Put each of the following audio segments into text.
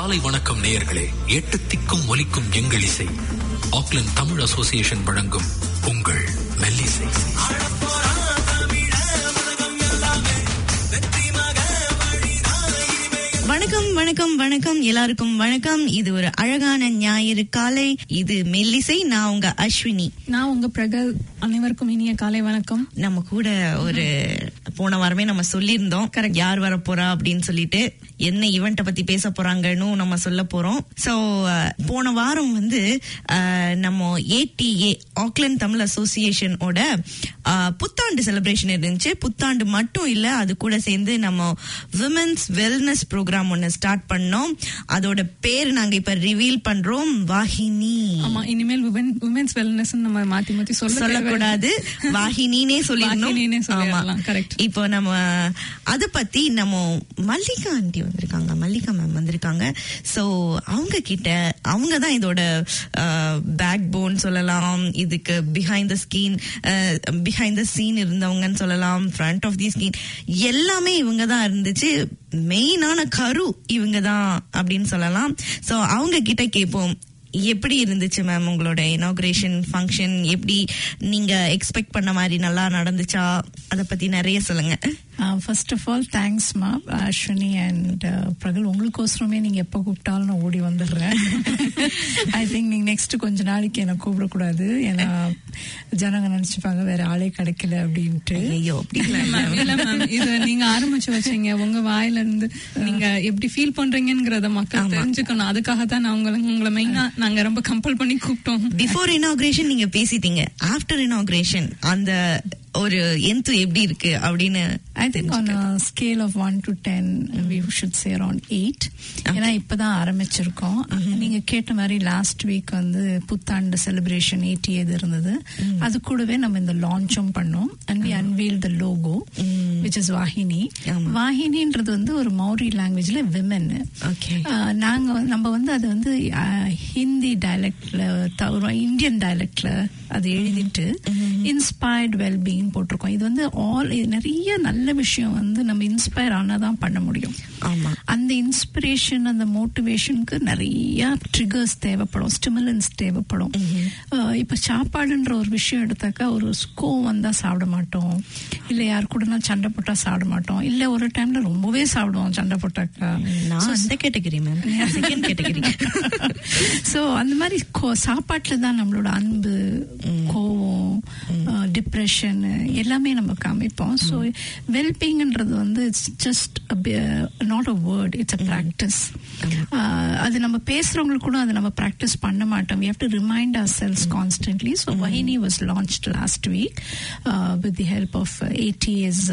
காலை வணக்கம் நேயர்களே எட்டு திக்கும் ஒலிக்கும் எங்கள் இசை ஆக்லாந்து தமிழ் அசோசியேஷன் வழங்கும் உங்கள் மெல்லிசை வணக்கம் வணக்கம் வணக்கம் எல்லாருக்கும் வணக்கம் இது ஒரு அழகான ஞாயிறு காலை இது மெல்லிசை நான் உங்க அஸ்வினி நான் உங்க பிரகல் அனைவருக்கும் இனிய காலை வணக்கம் நம்ம கூட ஒரு போன வாரமே நம்ம சொல்லியிருந்தோம் யார் வர போறா அப்படின்னு சொல்லிட்டு என்ன ஈவெண்ட்டை பத்தி பேச போறாங்கன்னு நம்ம சொல்ல போறோம் சோ போன வாரம் வந்து அஹ், நம்ம ஏடிஏ ஆக்லாந்து தமிழ் அசோசியேஷனோட அஹ், புத்தாண்டு செலிப்ரேஷன் இருந்துச்சு புத்தாண்டு மட்டும் இல்ல அது கூட சேர்ந்து நம்ம விமென்ஸ் வெல்னஸ் ப்ரோக்ராம் ஒன்னு ஸ்டார்ட் பண்ணோம் அதோட பேர் நாங்க இப்ப ரிவீல் பண்றோம் வாஹினி ஆமா இனிமேல் உமன்ஸ் வெல்னஸ் நம்ம மாத்தி மாத்தி சொல்ல சொல்லக்கூடாது வாஹினினே வாஹினினே சொல்லிடணும் சொல்லிடலாம், ஆமா. correct. இப்போ நம்ம அத பத்தி நம்ம மல்லிகா ஆண்டி வந்திருக்காங்க மல்லிகா மேம் வந்திருக்காங்க சோ அவங்க கிட்ட அவங்க தான் இதோட பேக் போன் சொல்லலாம் இதுக்கு behind the scene behind the scene இருந்தவங்கன்னு சொல்லலாம் ஃப்ரண்ட் ஆஃப் தி ஸ்கீன் எல்லாமே இவங்க தான் இருந்துச்சு மெயினான கரு இவங்க தான் அப்படின்னு சொல்லலாம் சோ அவங்க கிட்ட கேட்போம் எப்படி இருந்துச்சு மேம் உங்களோட இனாகுரேஷன் ஃபங்க்ஷன் எப்படி நீங்க எக்ஸ்பெக்ட் பண்ண மாதிரி நல்லா நடந்துச்சா அத பத்தி நிறைய சொல்லுங்க ஃபர்ஸ்ட் ஆஃப் ஆல் தேங்க்ஸ் மா அஸ்வினி அண்ட் பிரகல் உங்களுக்கோசரமே நீங்க எப்போ கூப்பிட்டாலும் நான் ஓடி வந்துடுறேன் ஐ திங்க் நீங்க நெக்ஸ்ட் கொஞ்ச நாளைக்கு என்ன கூப்பிடக்கூடாது ஏன்னா ஜனங்க நினைச்சுப்பாங்க வேற ஆளே கிடைக்கல அப்படின்ட்டு ஐயோ அப்படி இல்ல Ma'am, இல்ல மேம் இது நீங்க ஆரம்பிச்சு வச்சீங்க உங்க வாயில இருந்து நீங்க எப்படி ஃபீல் பண்றீங்கங்கறத மக்கள் தெரிஞ்சுக்கணும் அதுக்காக தான் நான் உங்களை உங்களை மெயினா நாங்க ரொம்ப கம்பல் பண்ணி கூப்பிட்டோம் பிஃபோர் இனாகுரேஷன் நீங்க பேசிட்டீங்க ஆஃப்டர் இனாகுரேஷன் அந்த ஒரு எந்து எப்படி இருக்கு அப்படின்னு I think on scale of one to ten we should say around eight ஏன்னா இப்பதான் ஆரம்பிச்சிருக்கோம் நீங்க கேட்ட மாதிரி லாஸ்ட் வீக் வந்து புத்தாண்டு செலிப்ரேஷன் எயிட்டி இது இருந்தது அது கூடவே நம்ம இந்த லான்ச்சும் பண்ணோம் and we unveil the logo which is Vahini ஆமா. வாஹினின்றது வந்து ஒரு மௌரி லாங்குவேஜ்ல விமன் Okay. நாங்க வந்து- நம்ம வந்து அது வந்து அஹ், ஹிந்தி டயலக்ட்ல ஒரு இந்தியன் டயலக்ட்ல அது எழுதிட்டு இன்ஸ்பயர்ட் வெல்பீயிங் போட்டிருக்கோம் இது வந்து ஆல் நிறைய நல்ல விஷயம் வந்து நம்ம இன்ஸ்பயர் ஆனாதான் பண்ண முடியும் ஆமா அந்த இன்ஸ்பிரேஷன் அந்த மோட்டிவேஷனுக்கு நிறைய ட்ரிகர்ஸ் தேவைப்படும் ஸ்டிமுலன்ஸ் தேவைப்படும் அஹ் இப்ப சாப்பாடுன்ற ஒரு விஷயம் எடுத்தாக்கா ஒரு ஸ்கோ வந்தா சாப்பிட மாட்டோம் இல்ல யார் கூடனா சண்டை போட்டா சாப்பிட மாட்டோம் இல்ல ஒரு டைம்ல ரொம்பவே சாப்பிடுவோம் சண்டை போட்டாக்கா நான் அந்த category ma'am second category so அந்த மாதிரி கோ- சாப்பாட்டுல தான் நம்மளோட அன்பு கோவம் டிப்ரெஷன் எல்லாமே நம்ம காமிப்போம் ஸோ வெல்பீங்ன்றது வந்து it's just not a word it's a practice அது நம்ம பேசுறவங்களுக்கு கூட அதை நம்ம ப்ராக்டிஸ் பண்ண மாட்டோம் we have to remind ourselves constantly so Vahini was launched last week with the help of ATS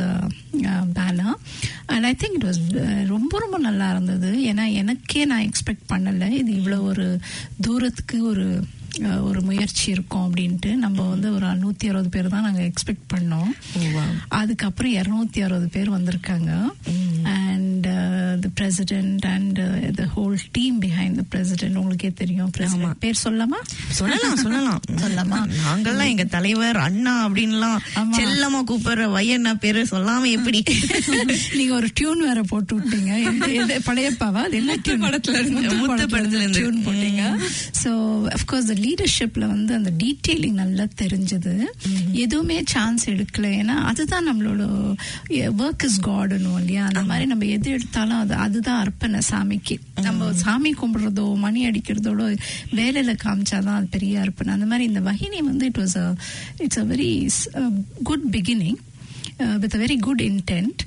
banner and I think it was ரொம்ப ரொம்ப நல்லா இருந்தது ஏன்னா எனக்கே நான் எக்ஸ்பெக்ட் பண்ணல இது இவ்வளோ ஒரு தூரத்துக்கு ஒரு அஹ், ஒரு முயற்சி இருக்கும் அப்படின்ட்டு நம்ம வந்து ஒரு நூத்தி அறுபது பேர் தான் நாங்க எக்ஸ்பெக்ட் பண்ணோம் அதுக்கப்புறம் இருநூத்தி அறுபது பேர் வந்திருக்காங்க and the president and the whole team behind the president உங்களுக்கே தெரியும் president. பேர் சொல்லாமா சொல்லலாம் சொல்லலாம் சொல்லலாமா? நாங்கெல்லாம் எங்க தலைவர் அண்ணா அப்படின்லாம் ஆமா. செல்லமா கூப்பிடுற வையண்ணா பேரு சொல்லாம எப்படி நீங்க ஒரு டியூன் வேற போட்டு விட்டீங்க எந்த- எது- படையப்பாவா அது என்ன tune? படத்துல இருந்து. முத்து முத்து படத்துல படத்துல இருந்து இருந்து. tune போட்டீங்க சோ அஃப்கோர்ஸ் லீடர்ஷிப்ல வந்து அந்த டீட்டெயிலிங் நல்லா தெரிஞ்சது எதுவுமே சான்ஸ் எடுக்கல ஏன்னா அதுதான் நம்மளோட ஒர்க் இஸ் காட்னும் இல்லையா அந்த மாதிரி நம்ம எது எடுத்தாலும் அது அதுதான் அர்ப்பணை சாமிக்கு நம்ம சாமி கும்பிடுறதோ மணி அடிக்கிறதோட வேலையில காமிச்சாதான் அது பெரிய அர்ப்பணை அந்த மாதிரி இந்த வகினி வந்து it was it's a very good beginning with a very good intent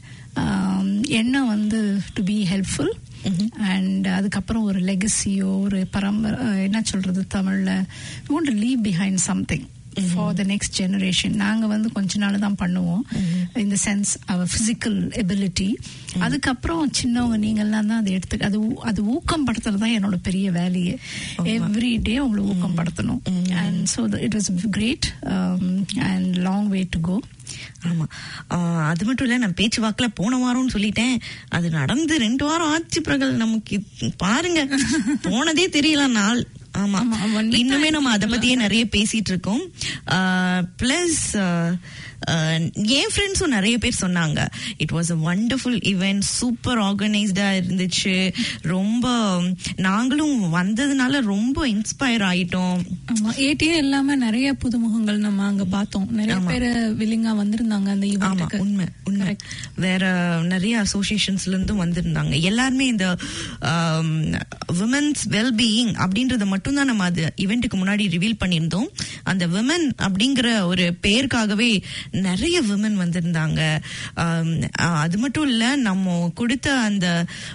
எண்ணம் வந்து டு பி ஹெல்ப்ஃபுல் அண்ட் அதுக்கப்புறம் ஒரு லெகசியோ ஒரு பரம்பரை அஹ், என்ன சொல்றது தமிழ்ல to leave behind something for the next generation நாங்க வந்து கொஞ்ச நாள் தான் பண்ணுவோம் இந்த சென்ஸ் அவர் பிசிக்கல் எபிலிட்டி அதுக்கப்புறம் சின்னவங்க நீங்கெல்லாம் தான் அதை எடுத்து அது ஊ- அது ஊக்கம் படுத்துறது தான் என்னோட பெரிய வேலையே எவ்ரி டே உங்களை ஊக்கம் படுத்தணும் and so it was great and long way to go ஆமா ஆஹ் அது மட்டும் இல்ல நான் பேச்சு வாக்குல போன வாரம்னு சொல்லிட்டேன் அது நடந்து ரெண்டு வாரம் ஆச்சு பிரகல் நமக்கு பாருங்க போனதே தெரியல நாள் ஆமா ஆமா, one week இன்னுமே நம்ம அதை பத்தியே நிறைய பேசிட்டு இருக்கோம் பிளஸ் அஹ், என் ஃப்ரெண்ட்ஸும் நிறைய பேர் சொன்னாங்க it was a wonderful event super ஆர்கனைஸ்டா இருந்துச்சு ரொம்ப நாங்களும் வந்ததுனால ரொம்ப இன்ஸ்பயர் ஆயிட்டோம் ஆமா ஏடியே இல்லாம நிறைய புதுமுகங்கள் நம்ம அங்க பார்த்தோம் நிறைய பேர் வில்லிங்கா வந்திருந்தாங்க அந்த ஆமா ஈவெண்ட்டுக்கு உண்மை உண்மை வேற நிறைய அசோசியேஷன்ஸ்ல இருந்தும் வந்திருந்தாங்க எல்லாருமே இந்த விமன்ஸ் வெல்பீயிங் அப்படின்றத மட்டும் தான் நம்ம அது இவெண்ட்டுக்கு முன்னாடி ரிவீல் பண்ணியிருந்தோம் அந்த விமன் அப்படிங்கிற ஒரு பெயருக்காகவே நிறைய விமன் வந்திருந்தாங்க ஆம், அஹ், அது மட்டும் இல்ல நம்ம கொடுத்த அந்த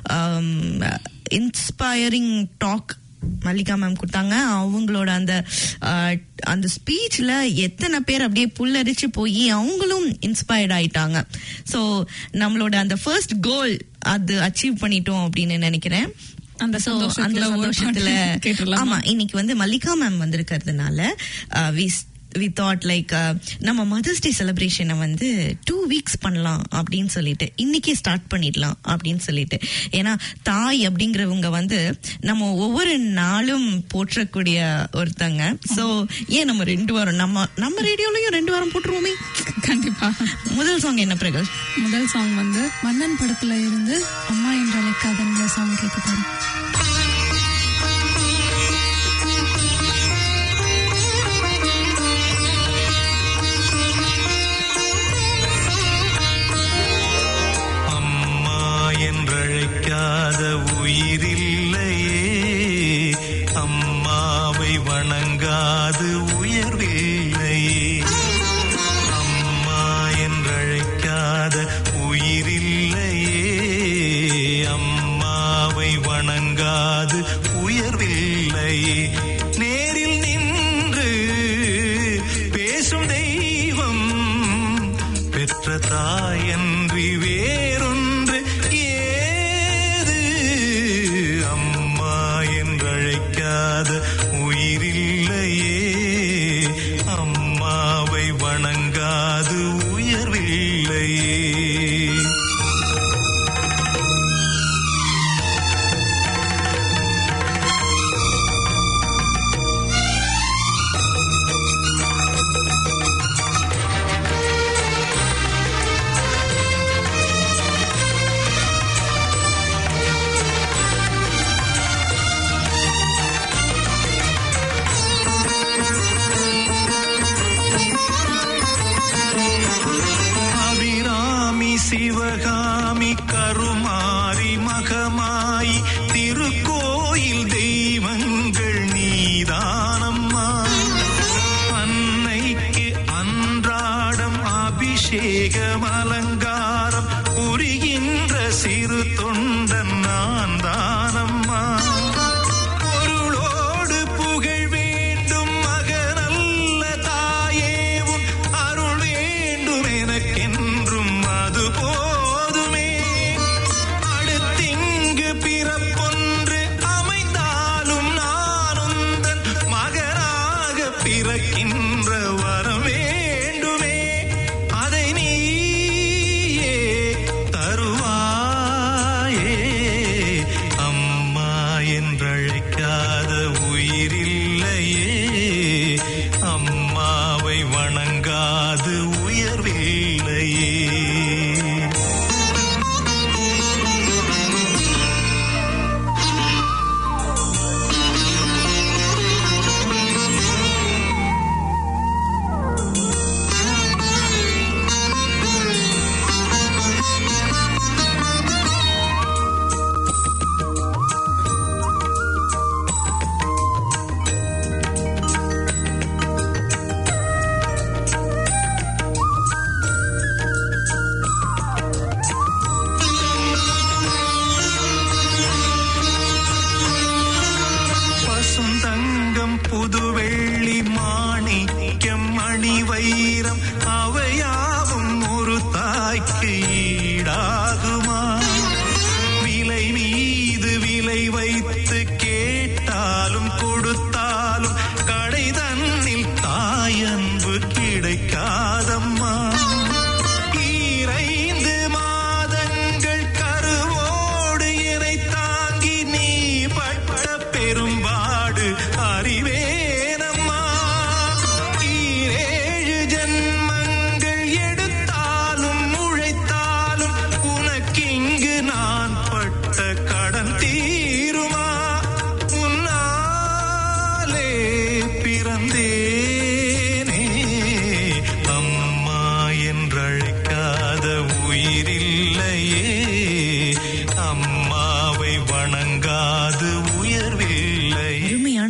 இன்ஸ்பயரிங் டாக் மல்லிகா மேம் கொடுத்தாங்க அவங்களோட அந்த அஹ், அந்த ஸ்பீச்ல எத்தனை பேர் அப்படியே புல்லரிச்சு போய் அவங்களும் இன்ஸ்பயர்ட் ஆயிட்டாங்க சோ நம்மளோட அந்த ஃபர்ஸ்ட் கோல் அது அச்சீவ் பண்ணிட்டோம் அப்படின்னு நினைக்கிறேன் அந்த So, அந்த சந்தோஷத்துல ஒரு சந்தோஷத்துல பாட்டு கேட்டுடலாமா? ஆமா இன்னைக்கு வந்து மல்லிகா மேம் வந்திருக்கிறதுனால வி வி தாட் லைக் நம்ம மதர்ஸ் டே செலிப்ரேஷனை வந்து டூ வீக்ஸ் பண்ணலாம் அப்படின்னு சொல்லிட்டு இன்னைக்கே ஸ்டார்ட் பண்ணிடலாம் அப்படின்னு சொல்லிட்டு ஏன்னா தாய் அப்படிங்கிறவங்க வந்து நம்ம ஒவ்வொரு நாளும் போற்றக்கூடிய ஒருத்தங்க சோ ஏன் நம்ம ரெண்டு வாரம் நம்ம நம்ம ரேடியோலயும் ரெண்டு வாரம் போட்டுருவோமே கண்டிப்பா முதல் சாங் என்ன பிரகல் முதல் சாங் வந்து மன்னன் படத்துல இருந்து அம்மா என்று அழைக்காதன்ற சாங் கேட்க போறோம் அம்மா என்றழைக்காத உயிரில்லையே அம்மாவை வணங்காது உயர்வில்லையே அம்மா என்றழைக்காத உயிரில்லையே அம்மாவை வணங்காது உயர்வில்லையே நேரில் நின்று பேசும் தெய்வம் பெற்ற தாயன்றி வேறொன்று ஏது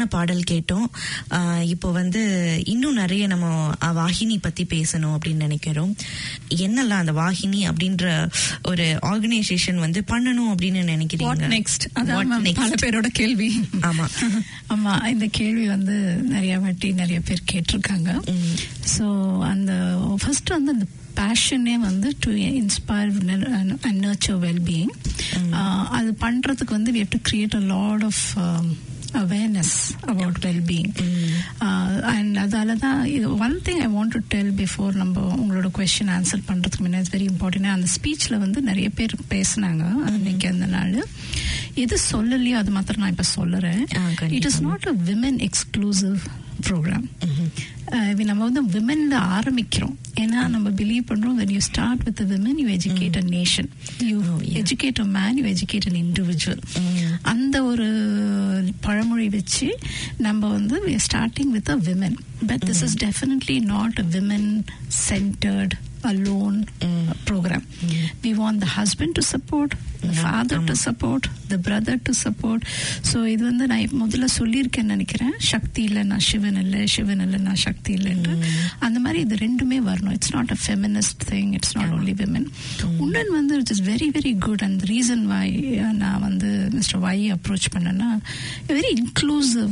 பாடல் கேட்டோம் ஆஹ் இப்போ வந்து இன்னும் நிறைய நம்ம அஹ், வாகினி பத்தி பேசணும் அப்படின்னு நினைக்கிறோம் என்னெல்லாம் அந்த வாகினி அப்படின்ற ஒரு ஆர்கனைசேஷன் வந்து பண்ணணும் அப்படின்னு வாட் நினைக்கிறீங்க நெக்ஸ்ட் What அதான் ma'am next? பல பேரோட கேள்வி ஆமா ஆமா இந்த கேள்வி வந்து நிறைய வாட்டி நிறைய பேர் கேட்டிருக்காங்க ஸோ அந்த ஃபர்ஸ்ட் வந்து அந்த பேஷனே வந்து to inspire and nurture wellbeing அது பண்றதுக்கு வந்து we have to create a lot of um, awareness about well-being and அதால தான் இது one thing I want to tell before நம்ம உங்களோட கொஸ்டின் ஆன்சர் பண்றதுக்கு முன்னாடி இட்ஸ் வெரி இம்பார்ட்டன்ட் அந்த ஸ்பீச்ல வந்து நிறைய பேர் பேசினாங்க அன்னைக்கு அந்த நாள் எது சொல்லலையோ அது மாத்திரம் நான் இப்ப சொல்லுறேன் ஆ, கண்டிப்பா. It is not a women exclusive program நம்ம வந்து விமன்ல ஆரம்பிக்கிறோம் ஏன்னா நம்ம பிலீவ் பண்றோம் when you start with the women you educate a nation you Oh, yeah. educate a man you educate an individual அந்த ஒரு பழமொழி வச்சு நம்ம வந்து we are starting with a women but this is definitely not a women centered alone uh, program we want the husband to support the father to support the brother to support so இது வந்து நான் முதல்ல சொல்லியிருக்கேன்னு நினைக்கிறேன் சக்தி இல்லைன்னா சிவன் இல்லை சிவன் இல்லைன்னா சக்தி இல்லைன்னு அந்த மாதிரி இது ரெண்டுமே வரணும் it's not a feminist thing it's not only women உடன் வந்து it's is very very good and reason why நான் வந்து மிஸ்டர் வை அப்ரோச் பண்ணேன்னா வெரி இன்க்ளூசிவ்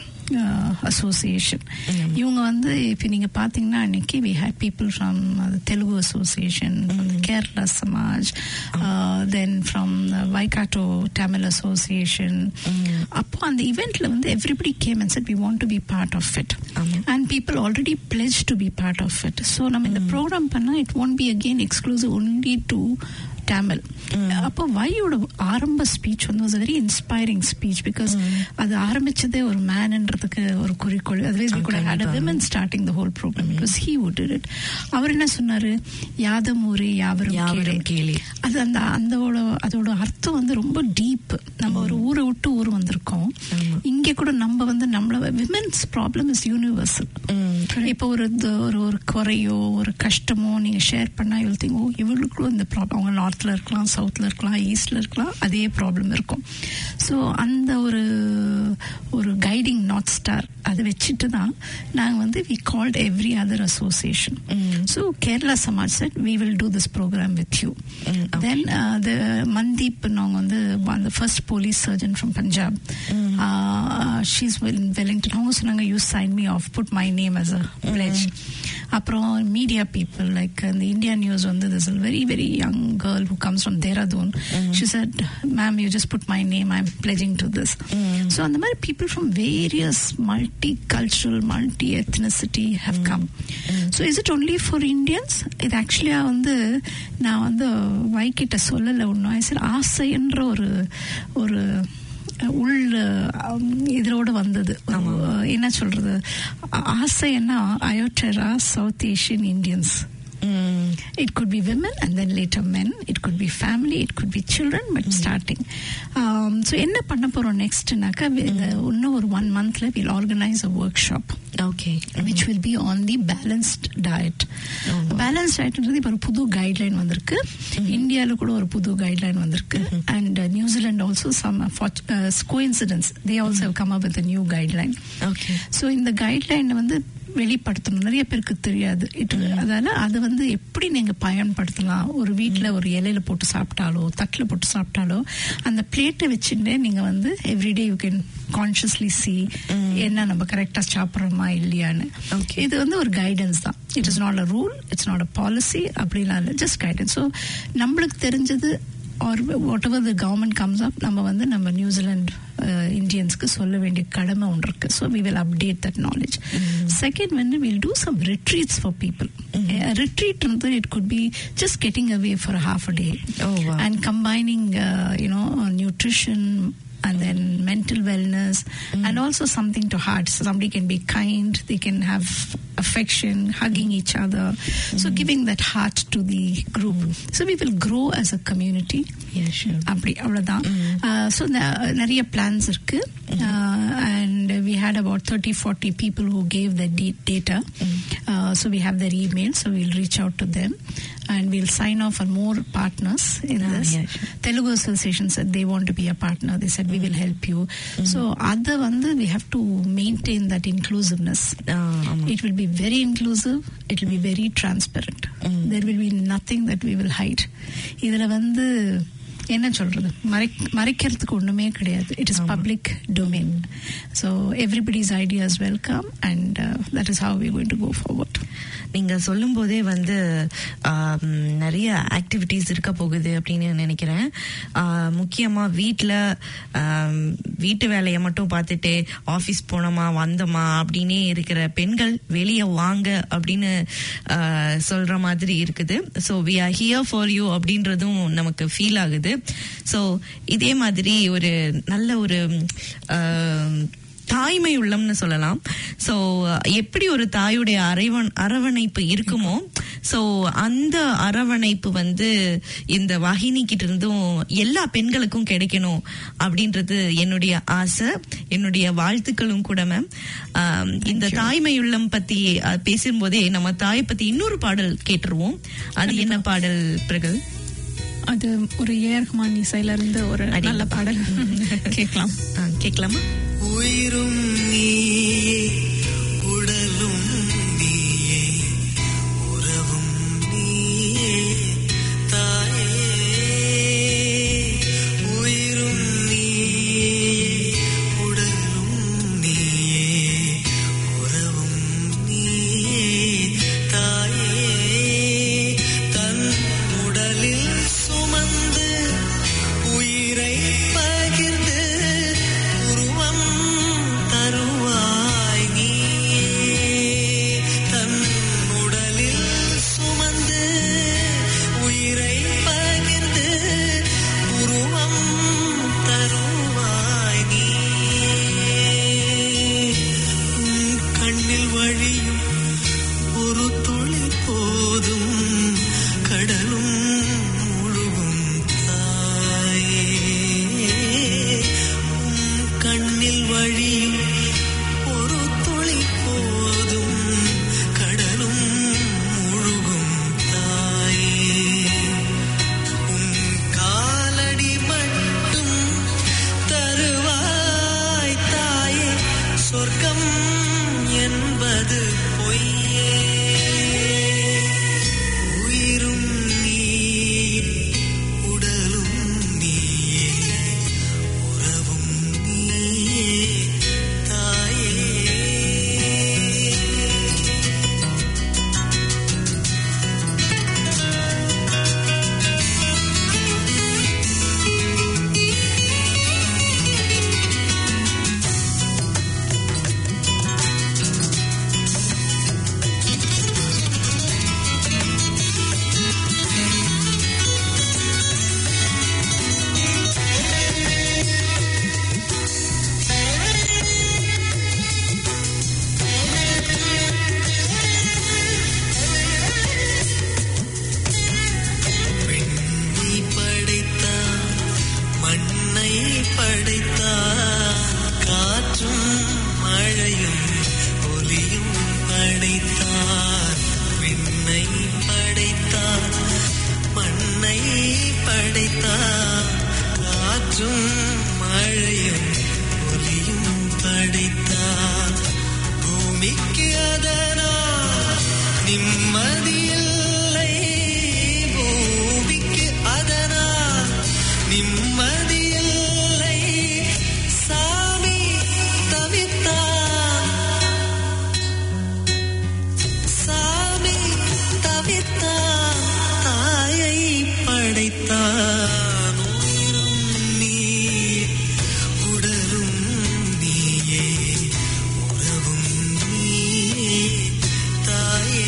அசோசியேஷன் இவங்க வந்து இப்போ நீங்க பாத்தீங்கன்னா அன்னைக்கு we had people from Telugu association Kerala Samaj then from Waikato Tamil association அப்போ அந்த இவெண்ட்ல வந்து everybody came and said we want to be part of it and people already pledge to be part of it so நம்ம இந்த ப்ரோக்ராம் பண்ணா it won't be again exclusive only to Tamil அப்போ வையோட ஆரம்ப ஸ்பீச் வந்து was very inspiring speech because அது ஆரம்பிச்சதே ஒரு மேன்ன்றதுக்கு ஒரு குறிக்கோள் அதுவேஸ் வி கூட had a women starting the whole program it was he would it அவர் என்ன சொன்னாரு யாதம் ஊரே யாவரும் யாவரும் கேளே கேளே. அது அந்த அந்தோட அதோட அர்த்தம் வந்து ரொம்ப டீப் நம்ம ஒரு ஊரை விட்டு ஊர் வந்திருக்கோம் இங்க கூட நம்ம வந்து நம்மள விமென்ஸ் ப்ராப்ளம் இஸ் யூனிவர்சல் இப்போ ஒரு த- ஒரு ஒரு குறையோ ஒரு கஷ்டமோ நீங்க ஷேர் பண்ணா யூ திங்க் ஓ இவங்களுக்கும் இந்த ப்ராப்ளம் அவங்க நார்த்ல இருக்கலாம் சவுத்ல இருக்கலாம் ஈஸ்ட்ல இருக்கலாம் அதே ப்ராப்ளம் இருக்கும் ஸோ அந்த ஒரு ஒரு கைடிங் நார்த் ஸ்டார் அதை வச்சுட்டு தான் நாங்க வந்து we called every other association so Kerala Samaj said we will do this program with you then the Mandeep அவங்க வந்து அந்த first police surgeon from Punjab she's Wellington அவங்க சொன்னாங்க you sign me off put my name as a pledge அப்புறம் media people like இந்த India news வந்து this very very young girl who comes from Dehradun she said ma'am you just put my name I am pledging to this so அந்த மாதிரி people from various multi cultural multi ethnicity have come so is it only for Indians இது ஆக்சுவலியாக வந்து நான் வந்து வைக்கிட்ட சொல்லலை ஒன்றும் sir ஆசைன்ற ஒரு ஒரு உள் அம், இதோட வந்தது ஒரு, என்ன சொல்றது ஆ- ஆசை என்ன Aotearoa South Asian Indians It could be women and then later men. It could be family. It could be children. But starting. Um, so என்ன பண்ண போறோம் நெக்ஸ்ட்னாக்கா இன்னும் ஒரு ஒன் மந்த்ல will organise a workshop okay which will be on the balanced diet balance டயட்ன்றது இப்போ ஒரு புது கைட்லைன் வந்திருக்கு இந்தியால கூட ஒரு புது கைட்லைன் வந்திருக்கு and New Zealand also some coincidence they also have come up with new guideline okay so இந்த கைட்லைன் வந்து வெளிப்படுத்தணும் நிறைய பேருக்கு தெரியாது இட் அதால அது வந்து எப்படி நீங்க பயன்படுத்தலாம் ஒரு வீட்ல ஒரு இலையில போட்டு சாப்பிட்டாலோ தட்டுல போட்டு சாப்பிட்டாலோ அந்த பிளேட்டை வச்சுட்டு நீங்க வந்து everyday you can consciously see என்ன நம்ம கரெக்டா சாப்பிட்றோமா இல்லையான்னு Okay. இது வந்து ஒரு கைடன்ஸ் தான் it is not a rule it's not a policy அப்படிலாம் இல்லை ஜஸ்ட் கைடன்ஸ் ஸோ நம்மளுக்கு தெரிஞ்சது or whatever the government comes up நம்ம வந்து நம்ம நியூசிலாந்து இந்தியன்ஸ்க்கு சொல்ல வேண்டிய கடமை ஒன்று இருக்கு so we will update that knowledge second வந்து will do some retreats for people retreat வந்து it could be just getting away for half a day Oh, wow. And combining you know nutrition and then mental wellness and also something to heart so somebody can be kind they can have affection hugging each other so giving that heart to the group so we will grow as a community Yeah, sure. அப்படி அவ்வளவுதான் so நிறைய plans இருக்கு and we had about thirty forty people who gave the data Uh, so we have their email, so we'll reach out to them and we'll sign off on more partners in Ah, this. yeah, sure. Telugu Association said they want to be a partner. They said we will help you. So other one, we have to maintain that inclusiveness. ஆஹ் ஆமா. It will be very inclusive. It will be very transparent. There will be nothing that we will hide. இதுல வந்து என்ன சொல்றது மறை- மறைக்கிறதுக்கு ஒண்ணுமே கிடையாது it is public domain so everybody's ideas welcome and that is how we going to go forward நீங்க சொல்லும் போதே வந்து ஆம், நிறைய ஆக்டிவிட்டீஸ் இருக்க போகுது அப்படின்னு நினைக்கிறேன் ஆ, முக்கியமா வீட்ல ஆம், வீட்டு வேலையை மட்டும் பார்த்துட்டு ஆபீஸ் போனோமா வந்தோமா அப்படின்னே இருக்கிற பெண்கள் வெளியே வாங்க அப்படின்னு ஆ, சொல்ற மாதிரி இருக்குது so we are here for you அப்படின்றதும் நமக்கு ஃபீல் ஆகுது ஸோ இதே மாதிரி ஒரு நல்ல ஒரு ஆம், தாய்மை உள்ளம்னு சொல்லலாம் சோ எப்படி ஒரு தாயுடைய அரைவன் அரவணைப்பு இருக்குமோ சோ அந்த அரவணைப்பு வந்து இந்த வாகினி கிட்ட இருந்தும் எல்லா பெண்களுக்கும் கிடைக்கணும் அப்படின்றது என்னுடைய ஆசை என்னுடைய வாழ்த்துக்களும் கூட மேம் ஆம், இந்த தாய்மை உள்ளம் பத்தி அஹ், பேசும்போதே நம்ம தாய் பத்தி இன்னொரு பாடல் கேட்டுருவோம் அது என்ன பாடல் பிரகல் அது ஒரு ஏஆர் ரஹ்மான் இசையில இருந்து ஒரு நல்ல பாடல் கேட்கலாம் ஆ, கேட்கலாமா உயிரும் நீயே உடலும் நீயே உறவும் நீயே தாயே உயிரும் நீயே உடலும் நீயே உறவும் நீயே தாயே தன் உடலில் சுமந்து உயிரை பகிர்ந்து உருவம் தருவாய் நீயே தன் உடலில் சுமந்து உயிரை பகிர்ந்து உருவம் தருவாய் நீயே உன் கண்ணில் வழியும் ஒரு துளி போதும் கடலும் முழுகும் தாயே உன் கண்ணில் வழியும் ஒரு துளி போதும் கடலும் முழுகும் தாயே உன் காலடி மட்டும் தருவாய் தாயே சொர்க்கம் என்பது பொய்யே உயிரும் நீயே உடலும் நீயே உறவும் நீயே தாயே விண்ணை படைத்தான் மண்ணை படைத்தான் காற்றும் மழையும் ஒலியும் படைத்தான் விண்ணை படைத்தான் மண்ணை படைத்தான் காற்றும் மழையும் ஒலியும் படைத்தான் பூமிக்கு அதனால் நிம்மதியில்லை பூமிக்கு அதனால் நிம்மதியில்லை சாமி தவித்தான் சாமி தவித்தான் தாயை படைத்தான் உயிரும் நீயே உடலும் நீயே உறவும் நீயே தாயே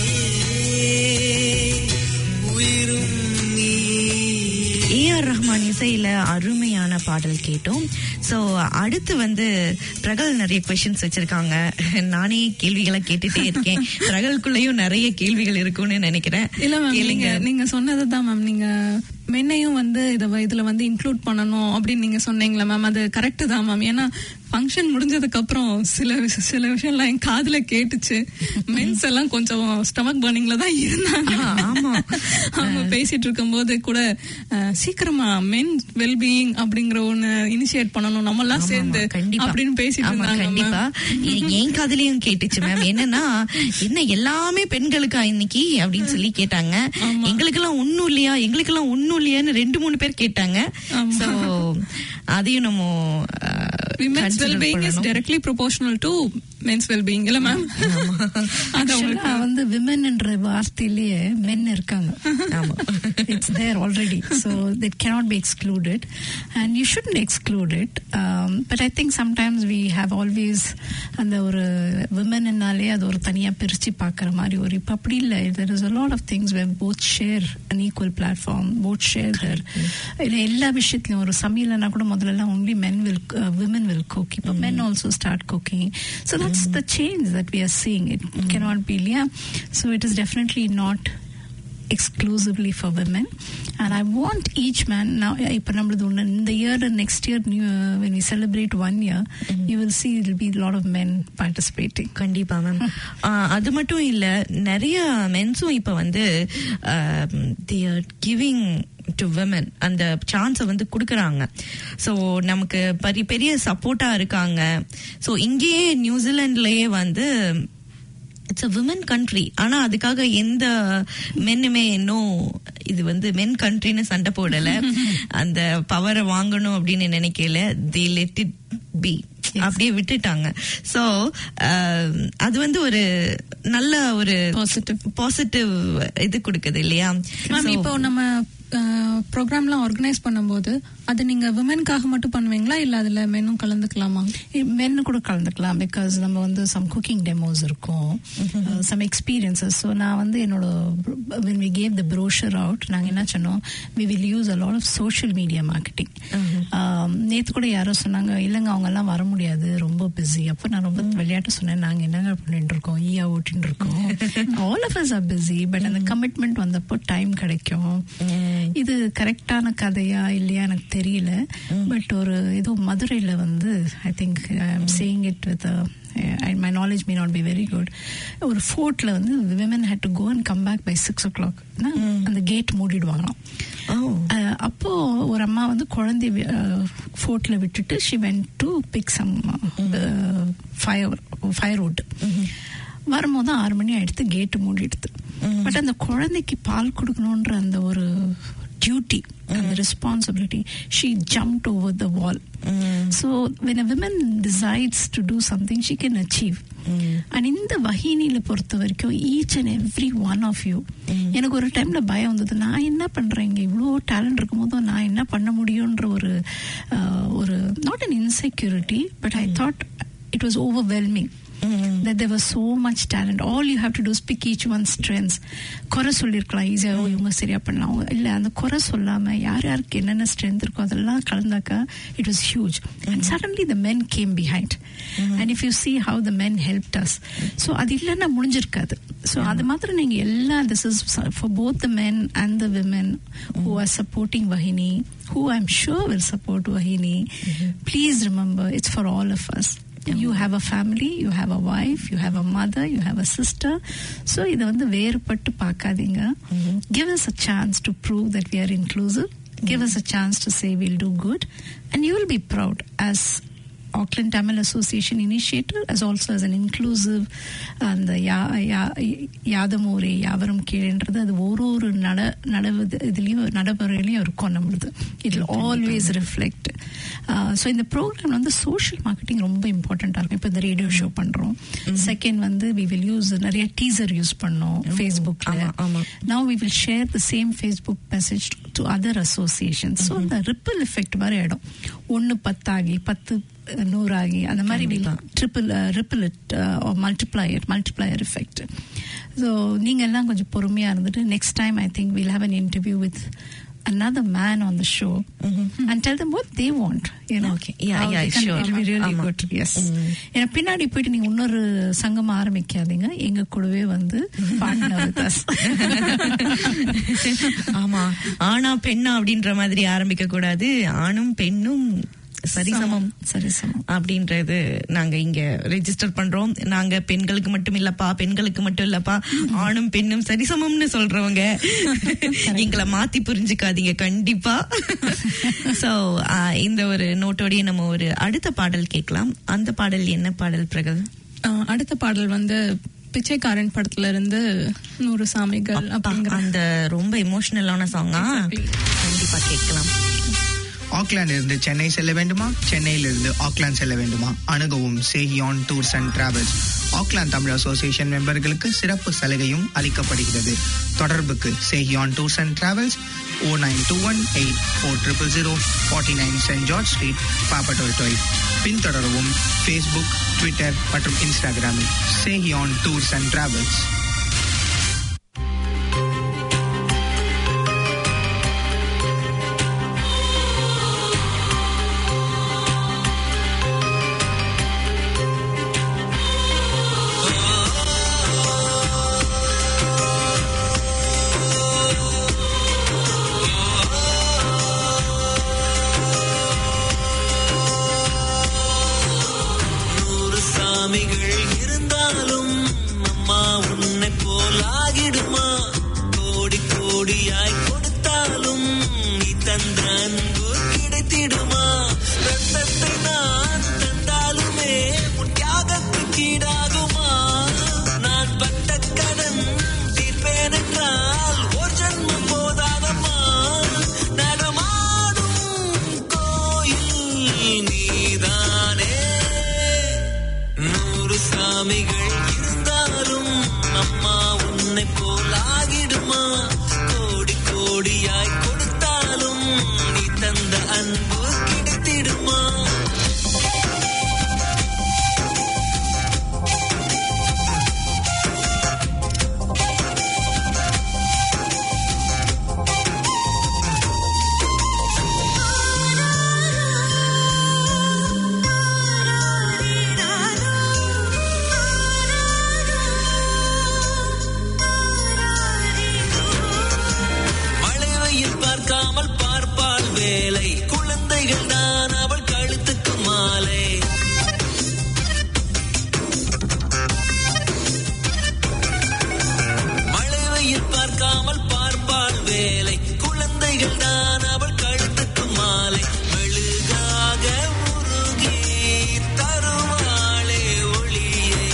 உயிரும் நீயே ஏ ஆர் ரஹ்மான் இசையில அருமையான பாடல் கேட்டோம் சோ அடுத்து வந்து பிரகல் நிறைய கொஸ்டின்ஸ் வச்சிருக்காங்க நானே கேள்விகளை கேட்டுட்டே இருக்கேன் பிரகலுக்குள்ளேயும் நிறைய கேள்விகள் இருக்கும்னு நினைக்கிறேன் இல்ல மேம் கேளுங்க நீங்க நீங்க சொன்னதுதான் மேம் நீங்க மென்னையும் வந்து இத வ- இதுல வந்து இன்க்ளூட் பண்ணணும் அப்படின்னு நீங்க சொன்னீங்களா மேம் அது கரெக்ட் தான் மேம் ஏன்னா ஃபங்க்ஷன் முடிஞ்சதுக்கு அப்புறம் சில விஷ- சில விஷயம்லாம் என் காதுல கேட்டுச்சு மென்ஸ் எல்லாம் கொஞ்சம் ஸ்டமக் பர்னிங்ல தான் இருந்தாங்க ஆ, ஆமா. அவங்க பேசிட்டு இருக்கும்போது கூட அஹ், சீக்கிரமா மென் வெல்பீயிங் அப்படிங்கிற ஒண்ணு இனிஷியேட் பண்ணணும் நம்ம எல்லாம் ஆமா, சேர்ந்து ஆமா, கண்டிப்பா. அப்படின்னு பேசிட்டு ஆமா, இருந்தாங்க கண்டிப்பா ma'am. எ- என் காதுலயும் கேட்டுச்சு மேம் என்னன்னா என்ன எல்லாமே பெண்களுக்கா இன்னைக்கு அப்படின்னு சொல்லி கேட்டாங்க எங்களுக்கெல்லாம் ஒண்ணும் இல்லையா எங்களுக்கெல்லாம் ஒண்ணும் இல்லையான்னு ரெண்டு மூணு பேர் கேட்டாங்க சோ அதையும் நம்ம அஹ், விமென்ஸ் consider வெல்பீயிங் இஸ் பண்ணணும். Directly proportional to men's wellbeing இல்ல மேம் அது Actually, வந்து விமன் என்ற வார்த்தையிலேயே மென் இருக்காங்க it's there already so that cannot be excluded and you shouldn't exclude it um, but i think sometimes we have always அந்த ஒரு விமன்னாலே அது ஒரு தனியா பிரிச்சு பார்க்குற மாதிரி ஒரு இப்போ அப்படி இல்லை there is a lot of things where both share an equal platform both share their இல்லை எல்லா விஷயத்துலையும் ஒரு சமையல்னா கூட முதல்ல only men will uh, women will cook இப்போ men also start cooking so that's the change that we are seeing it cannot be yeah so it is definitely not exclusively for women and i want each man now இப்போ நம்மளது ஒன்று இந்த year next year when we celebrate one year you will see it will be a lot of men participating கண்டிப்பா ma'am அது மட்டும் இல்ல நிறைய மென்ஸும் இப்ப வந்து கிவிங் டு விமன் அந்த சான்ஸை வந்து கொடுக்கறாங்க ஸோ நமக்கு பரி பெரிய சப்போர்ட்டா இருக்காங்க ஸோ இங்கேயே நியூசிலாண்ட்லயே வந்து இட்ஸ் அ விமன் கண்ட்ரி ஆனா அதுக்காக எந்த மென்னுமே இன்னும் இது வந்து மென் கண்ட்ரின்னு சண்டை போடல அந்த பவரை வாங்கணும் அப்படின்னு நினைக்கல தே லெட் இட் பி அப்படியே விட்டுட்டாங்க சோ அது வந்து ஒரு நல்ல ஒரு Positive. பாசிட்டிவ் இது கொடுக்குது இல்லையா மேம் So, இப்போ நம்ம ப்ரோக்ராம்லாம் ஆர்கனைஸ் பண்ணும்போது அது நீங்க விமென்காக மட்டும் பண்ணுவீங்களா இல்ல அதுல மென்னும் கலந்துக்கலாமா மென்னு கூட கலந்துக்கலாம் பிகாஸ் நம்ம வந்து சம் குக்கிங் டெமோஸ் இருக்கும் சம் எக்ஸ்பீரியன்சஸ் ஸோ நான் வந்து என்னோட when we gave the brochure out நாங்கள் என்ன சொன்னோம் we will use a lot of social media marketing நேற்று கூட யாரோ சொன்னாங்க இல்லைங்க அவங்க எல்லாம் வர முடியாது ரொம்ப பிஸி அப்போ நான் ரொம்ப விளையாட்டு சொன்னேன் நாங்கள் என்னங்க பண்ணிட்டு இருக்கோம் ஈயா ஓட்டின்னு இருக்கோம் all of us are busy but அந்த கமிட்மெண்ட் வந்தப்போ டைம் கிடைக்கும் இது கரெக்டான கதையா இல்லையா எனக்கு தெரியல பட் ஒரு ஏதோ மதுரையில் வந்து I think saying it with my knowledge may not be very good ஒரு ஃபோர்ட்டில் வந்து women had to go and come back by six o'clock அந்த கேட் மூடிடுவாங்களாம் oh, அஹ் அப்போ ஒரு அம்மா வந்து குழந்தை ஃபோர்ட்ல விட்டுட்டு she went to pick some fire firewood வரும்போது ஆறு மணி ஆயிடுத்து கேட்டு மூடிடுது பட் அந்த குழந்தைக்கு பால் கொடுக்கணுன்ற அந்த ஒரு டியூட்டி அந்த responsibility she jumped over the wall so when a women decides to do something she can achieve and இந்த வஹீனில பொறுத்த வரைக்கும் each and every one of you எனக்கு ஒரு டைம்ல பயம் வந்தது நான் என்ன பண்றேன் இங்க இவ்வளோ டேலண்ட் இருக்கும் போதும் நான் என்ன பண்ண முடியும்ன்ற ஒரு அஹ், ஒரு not an insecurity but I thought it was overwhelming that there was so much talent all you have to do is pick each one's strengths குறை சொல்லியிருக்கலாம் ஈஸியாக இவங்க சரியா பண்ணலாம் அவங்க இல்லை அந்த குறை சொல்லாம யார் யாருக்கு என்னென்ன ஸ்ட்ரென்த் இருக்கோ அதெல்லாம் கலந்தாக்கா it was huge and suddenly the men came behind and if you see how the men helped us so அது இல்லைன்னா முடிஞ்சிருக்காது ஸோ அது மாத்திரம் நீங்க எல்லா this is for both the men and the women who are supporting Vahini who I'm sure will support Vahini please remember it's for all of us you have a family you have a wife you have a mother you have a sister so இதை வந்து வேறுபட்டு பார்க்காதீங்க give us a chance to prove that we are inclusive give us a chance to say we'll do good and you will be proud as Auckland Tamil Association initiator as also as an inclusive அந்த யா- யா- யாதமூரே யாவரும் கீழன்றது அது ஒரு ஒரு நட நடவு இதுலயும் நடைமுறையிலையும் இருக்கும் நம்மளுது இட் ஆல்வேஸ் ரிஃப்ளெக்ட் ஸோ இந்த ப்ரோக்ராம் வந்து சோஷியல் மார்க்கெட்டிங் ரொம்ப இம்பார்ட்டண்ட்டாக இருக்கும் இப்போ இந்த ரேடியோ ஷோ பண்ணுறோம் செகண்ட் வந்து வி வில் யூஸ் நிறைய டீசர் யூஸ் பண்ணோம் ஃபேஸ்புக்கில் ஆமா, ஆமா. now we will share the same facebook message to other associations so the ripple effect மாதிரி ஆயிடும் ஒன்னு பத்தாகி பத்து அஹ், நூறாகி அந்த மாதிரி triple ripple it multiplier multiplier effect so நீங்க எல்லாம் கொஞ்சம் பொறுமையா இருந்துட்டு next time I think will have an interview with another man on the show and tell them what they want you know Okay. Yeah, How yeah, they can- sure. it'll be really ஆமா. good yes ஏன்னா பின்னாடி போயிட்டு நீங்க இன்னொரு சங்கம் ஆரம்பிக்காதீங்க எங்க கூடவே வந்து partner with us ஆமா ஆனா பெண்ணா அப்படின்ற மாதிரி ஆரம்பிக்க கூடாது ஆணும் பெண்ணும் சரிசமம் சரிசமம் அப்படின்றது நாங்க இங்க ரெஜிஸ்டர் பண்றோம் நாங்க பெண்களுக்கு மட்டும் இல்லப்பா பெண்களுக்கு மட்டும் இல்லப்பா ஆணும் பெண்ணும் சரிசமம்னு சொல்றவங்க எங்களை மாத்தி புரிஞ்சுக்காதீங்க கண்டிப்பா சோ இந்த ஒரு நோட்டோடய நம்ம ஒரு அடுத்த பாடல் கேட்கலாம் அந்த பாடல் என்ன பாடல் பிரகல் ஆஹ் அடுத்த பாடல் வந்து பிச்சைக்காரன் படத்துல இருந்து நூறு சாமிகள் அப்படிங்கிற அந்த ரொம்ப எமோஷனலான சாங்கா கண்டிப்பா கேட்கலாம் ஆக்லாந்து இருந்து சென்னை செல்ல வேண்டுமா சென்னையிலிருந்து ஆக்லாந்து செல்ல வேண்டுமா அணுகவும் Sehiyan tours and travels Auckland Tamil association மெம்பர்களுக்கு சிறப்பு சலுகையும் அளிக்கப்படுகிறது தொடர்புக்கு Sehiyan tours and travels o nine two one eight four triple zero forty nine Saint George Street Papatoetoe பின்தொடரவும் ஃபேஸ்புக் ட்விட்டர் மற்றும் இன்ஸ்டாகிராமில் சேஹியான் டூர்ஸ் அண்ட் டிராவல்ஸ் நூறு சாமிகள் இருந்தாலும் அம்மா உன்னை போல் ஆகிடுமா கோடி கோடியாய் கொடுத்தாலும் நீ தந்த அன்பு கிடைத்திடுமா ரத்தத்தை நான் தந்தாலுமே உன் தியாகத்துக்கு ஈடாகுமா நான் பட்ட கடன் தீர்ப்பேன் என்றால் ஒரு ஜன்மம் போதாதம்மா நடமாடும் கோயில் நீதானே நூறு சாமிகள் இருந்தாலும் அம்மா உன்னை போல் ஆகிடுமா கோடி கோடியாய் கொடுத்தாலும் நீ தந்த அன்பு கிடைத்திடுமா மழை வெயில் பார்க்காமல் பார்ப்பாள் வேலை குழந்தைகள் தான் அவள் கழுத்துக்கு மாலை மழை வெயில் பார்க்காமல் பார்ப்பாள் வேலை குழந்தைகள் தான் அவள் கழுத்துக்கு மாலை மெழுகாக உருகி தருவாளே ஒளியை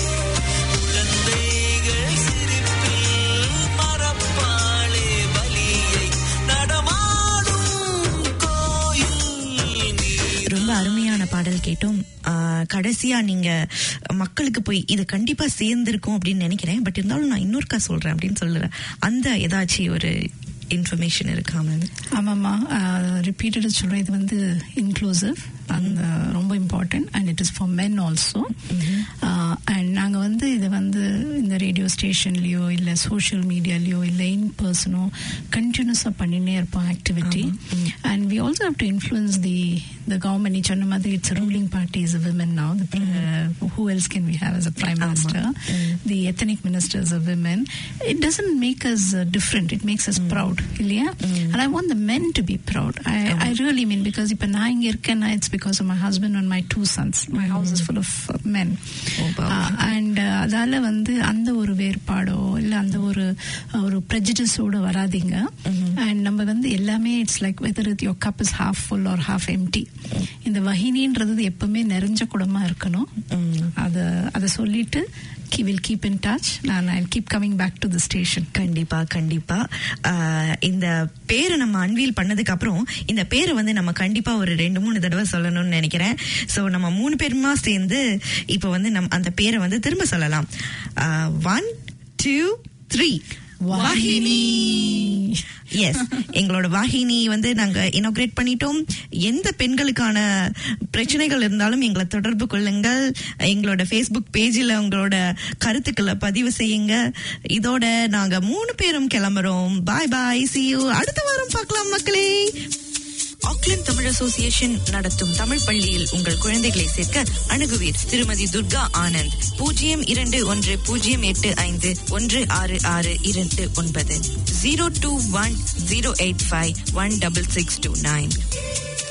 குழந்தைகள் சிரிப்பில் மறப்பாளே பலியை நடமாடும் கோயில் நீ ரொம்ப அருமையான பாடல் கேட்டோம் ஆஹ் கடைசியா நீங்க மக்களுக்கு போய் இது கண்டிப்பா சேர்ந்திருக்கும் அப்படின்னு நினைக்கிறேன் பட் இருந்தாலும் நான் இன்னொருக்கா சொல்றேன் அப்படின்னு சொல்லுறேன் அந்த ஏதாச்சும் ஒரு இன்ஃபர்மேஷன் இருக்கா மேம் ஆமாம்மா ரிப்பீட்டட் சொல்கிறேன் இது வந்து இன்க்ளூசிவ் அந்த ரொம்ப important and it is for men also and நாங்கள் வந்து இதை வந்து இந்த ரேடியோ ஸ்டேஷன்லேயோ இல்லை சோஷியல் மீடியாலேயோ இல்லை இன் பர்சனோ கண்டினியூஸாக பண்ணினே இருப்போம் activity and we also have to influence the the government நீ சொன்ன மாதிரி it's ruling party is women now the uh, who else can we have as a prime minister the ethnic ministers are women it doesn't make us uh, different it makes us proud இல்லையா and i want the men to be proud i i really mean because இப்ப நான் இங்க இருக்கேன்னா it's because of my husband and my two sons my house is full of uh, men uh, and uh, அதால வந்து அந்த ஒரு வேறுபாடோ இல்ல அந்த ஒரு uh, ஒரு prejudice-ஓட வராதீங்க அண்ட் நம்ம வந்து எல்லாமே it's like whether it your cup is half full or half empty இந்த வஹினின்றது எப்பவுமே நிறைஞ்ச குடமா இருக்கணும் அத அத சொல்லிட்டு வில் கீப் இன் டச் நான் I keep coming back to the station கண்டிப்பா கண்டிப்பா ஆஹ் இந்த பேரை நம்ம அன்வீல் பண்ணதுக்கு அப்புறம் இந்த பேரை வந்து நம்ம கண்டிப்பா ஒரு ரெண்டு மூணு தடவை சொல்லணும்னு நினைக்கிறேன் சோ நம்ம மூணு பேருமா சேர்ந்து இப்ப வந்து நம் அந்த பேரை வந்து திரும்ப சொல்லலாம் one two three Vahini yes எங்களோட வாகினி வந்து நாங்க இனாகிரேட் பண்ணிட்டோம் எந்த பெண்களுக்கான பிரச்சனைகள் இருந்தாலும் எங்களை தொடர்பு கொள்ளுங்கள் எங்களோட ஃபேஸ்புக் பேஜில் உங்களோட கருத்துக்களை பதிவு செய்யுங்க இதோட நாங்க மூணு பேரும் கிளம்புறோம் பாய் பாய் சி யூ அடுத்த வாரம் பார்க்கலாம் மக்களே ஆக்லாந்து தமிழ் அசோசியேஷன் நடத்தும் தமிழ் பள்ளியில் உங்கள் குழந்தைகளை சேர்க்க அணுகுவீர் திருமதி துர்கா ஆனந்த் பூஜ்ஜியம் இரண்டு ஒன்று பூஜ்ஜியம் எட்டு ஐந்து ஒன்று ஆறு ஆறு இரண்டு ஒன்பது zero two one zero eight five one double six two nine